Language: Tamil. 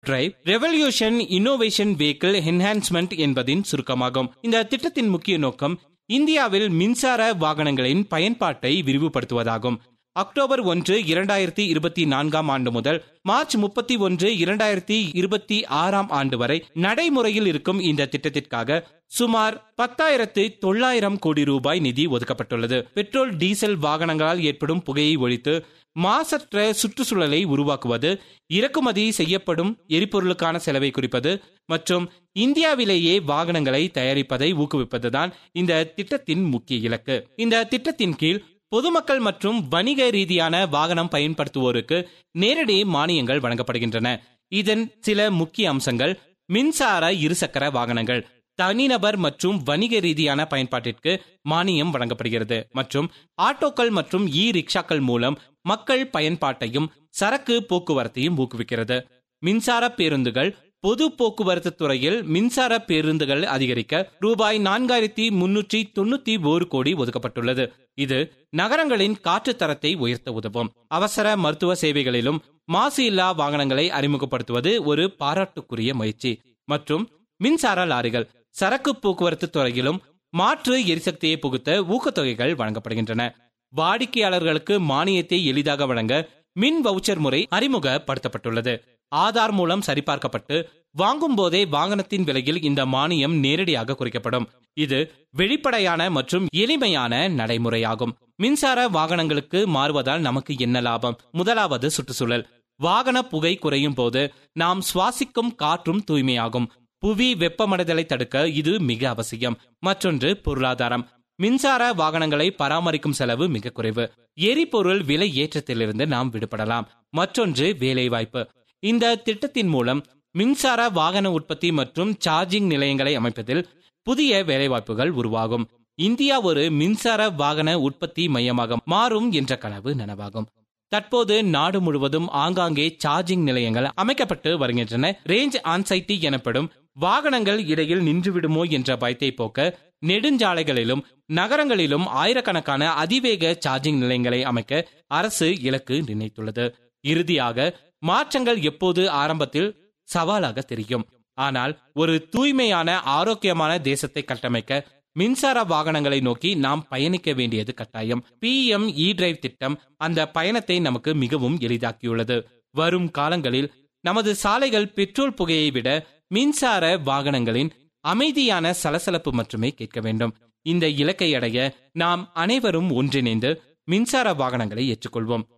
drive revolution innovation vehicle enhancement என்பதின் சுருக்கமாகும் இந்த திட்டத்தின் முக்கிய நோக்கம் இந்தியாவில் மின்சார வாகனங்களின் பயன்பாட்டை விரிவுபடுத்துவதாகும் அக்டோபர் ஒன்று இரண்டாயிரத்தி இருபத்தி நான்காம் ஆண்டு முதல் மார்ச் முப்பத்தி ஒன்று இரண்டாயிரத்தி இருபத்தி ஆறாம் ஆண்டு வரை நடைமுறையில் இருக்கும் இந்த திட்டத்திற்காக சுமார் பத்தாயிரத்து தொள்ளாயிரம் கோடி ரூபாய் நிதி ஒதுக்கப்பட்டுள்ளது பெட்ரோல் டீசல் வாகனங்களால் ஏற்படும் புகையை ஒழித்து மாசற்ற சுற்றுச்சூழலை உருவாக்குவது இறக்குமதி செய்யப்படும் எரிபொருளுக்கான செலவை குறிப்பது மற்றும் இந்தியாவிலேயே வாகனங்களை தயாரிப்பதை ஊக்குவிப்பதுதான் இந்த திட்டத்தின் முக்கிய இலக்கு இந்த திட்டத்தின் கீழ் பொதுமக்கள் மற்றும் வணிக ரீதியான வாகனம் பயன்படுத்துவோருக்கு நேரடி மானியங்கள் வழங்கப்படுகின்றன இதன் சில முக்கிய அம்சங்கள் மின்சார இருசக்கர வாகனங்கள் தனிநபர் மற்றும் வணிக ரீதியான பயன்பாட்டிற்கு மானியம் வழங்கப்படுகிறது மற்றும் ஆட்டோக்கள் மற்றும் இ ரிக்ஷாக்கள் மூலம் மக்கள் பயன்பாட்டையும் சரக்கு போக்குவரத்தையும் ஊக்குவிக்கிறது மின்சார பேருந்துகள் பொது போக்குவரத்து துறையில் மின்சார பேருந்துகள் அதிகரிக்க ரூபாய் நான்காயிரத்தி முன்னூற்றி தொண்ணூத்தி ஒரு கோடி ஒதுக்கப்பட்டுள்ளது இது நகரங்களின் காற்று தரத்தை உயர்த்த உதவும் அவசர மருத்துவ சேவைகளிலும் மாசு இல்லா வாகனங்களை அறிமுகப்படுத்துவது ஒரு பாராட்டுக்குரிய முயற்சி மற்றும் மின்சார லாரிகள் சரக்கு போக்குவரத்து துறையிலும் மாற்று எரிசக்தியை புகுத்த ஊக்கத்தொகைகள் வழங்கப்படுகின்றன வாடிக்கையாளர்களுக்கு மானியத்தை எளிதாக வழங்க மின் வவுச்சர் முறை அறிமுகப்படுத்தப்பட்டுள்ளது ஆதார் மூலம் சரிபார்க்கப்பட்டு வாங்கும் போதே வாகனத்தின் விலையில் இந்த மானியம் நேரடியாக குறைக்கப்படும் இது வெளிப்படையான மற்றும் எளிமையான நடைமுறையாகும் மின்சார வாகனங்களுக்கு மாறுவதால் நமக்கு என்ன லாபம் முதலாவது சுற்றுச்சூழல் வாகன புகை குறையும் போது நாம் சுவாசிக்கும் காற்றும் தூய்மையாகும் புவி வெப்பமடைதலை தடுக்க இது மிக அவசியம் மற்றொன்று பொருளாதாரம் மின்சார வாகனங்களை பராமரிக்கும் செலவு மிக குறைவு எரிபொருள் விலை ஏற்றத்திலிருந்து நாம் விடுபடலாம் மற்றொன்று வேலைவாய்ப்பு இந்த திட்டத்தின் மூலம் மின்சார வாகன உற்பத்தி மற்றும் சார்ஜிங் நிலையங்களை அமைப்பதில் புதிய வேலைவாய்ப்புகள் உருவாகும் இந்தியா ஒரு மின்சார வாகன உற்பத்தி மையமாக மாறும் என்ற கனவு நனவாகும் தற்போது நாடு முழுவதும் ஆங்காங்கே சார்ஜிங் நிலையங்கள் அமைக்கப்பட்டு வருகின்றன ரேஞ்ச் ஆன்சைட்டி எனப்படும் வாகனங்கள் இடையில் நின்றுவிடுமோ என்ற பயத்தை போக்க நெடுஞ்சாலைகளிலும் நகரங்களிலும் ஆயிரக்கணக்கான அதிவேக சார்ஜிங் நிலையங்களை அமைக்க அரசு இலக்கு நிர்ணயித்துள்ளது இறுதியாக மாற்றங்கள் எப்போது ஆரம்பத்தில் சவாலாக தெரியும் ஆனால் ஒரு தூய்மையான ஆரோக்கியமான தேசத்தை கட்டமைக்க மின்சார வாகனங்களை நோக்கி நாம் பயணிக்க வேண்டியது கட்டாயம் பி எம் இ டிரைவ் திட்டம் அந்த பயணத்தை நமக்கு மிகவும் எளிதாக்கியுள்ளது வரும் காலங்களில் நமது சாலைகள் பெட்ரோல் புகையை விட மின்சார வாகனங்களின் அமைதியான சலசலப்பு மட்டுமே கேட்க வேண்டும் இந்த இலக்கை அடைய நாம் அனைவரும் ஒன்றிணைந்து மின்சார வாகனங்களை ஏற்றுக்கொள்வோம்